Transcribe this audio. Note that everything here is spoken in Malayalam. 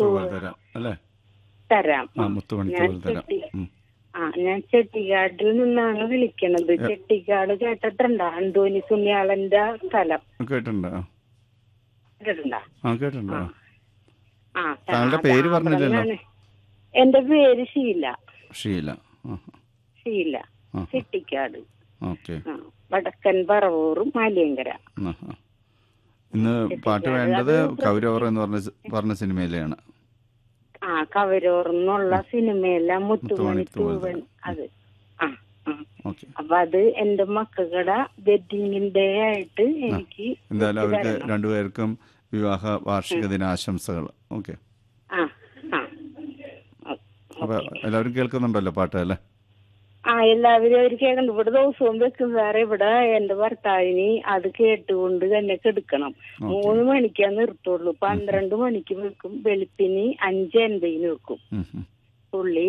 മുത്തുപോലെ തരാം അല്ലേ തരാം ആ ആ. മുത്തുമണിത്തുപോലെ ഞാൻ തരാം ചെട്ടി- ഉം. ആ ഞാൻ ചെട്ടിക്കാട്ടിൽ നിന്നാണ് വിളിക്കണത് ചെട്ടിക്കാട് കേട്ടിട്ടുണ്ടോ അന്തോനി സുനിയാളന്റെ സ്ഥലം കേട്ടിട്ടുണ്ട് ആ. കേട്ടിട്ടുണ്ടോ ആ കേട്ടിട്ടുണ്ട് ആ. ആ താങ്കളുടെ അത് പേര് പറഞ്ഞില്ലല്ലോ. അവിടുന്നാണ്. എന്റെ പേര് ഷീല ഷീല ആ ഷീല ആ. ചെട്ടിക്കാട് ഓക്കെ ആ വടക്കൻ പറവൂർ മാലിയങ്കര ആ, ആ. ഇന്ന് പാട്ട് വേണ്ടത് കൗരവർ എന്ന് പറഞ്ഞ സി- പറഞ്ഞ സിനിമയിലെയാണ് ആ കവരോർന്നുള്ള സിനിമയിലെ മുത്തുമണി മുത്തുമണി തൂവൽ തൂവൻ അത് ആ ആ ഓക്കെ അപ്പൊ അത് എന്റെ മക്കളുടെ വെഡിങ്ങിന്റെ ആയിട്ട് എനിക്ക് എന്തായാലും വെച്ച് അവർക്ക് തരണം. രണ്ടുപേർക്കും വിവാഹ വാർഷിക ദിനാശംസകൾ ഓക്കെ ആ ആ ഓ- അപ്പൊ എല്ലാവരും കേൾക്കുന്നുണ്ടല്ലോ പാട്ട് അല്ലേ ആ എല്ലാവരും അവർ കേൾക്കണം ഇവിടെ ദിവസവും വെക്കും വേറെ ഇവിടെ എന്റെ ഭർത്താവിന് അത് കേട്ടുകൊണ്ട് തന്നെ കെടുക്കണം മൂന്ന് മണിക്കാ നിർത്തുള്ളൂ പന്ത്രണ്ട് മണിക്ക് വെക്കും വെളുപ്പിന് അഞ്ച് എൺപതിന് വെക്കും ഉം, ഉം. പുള്ളി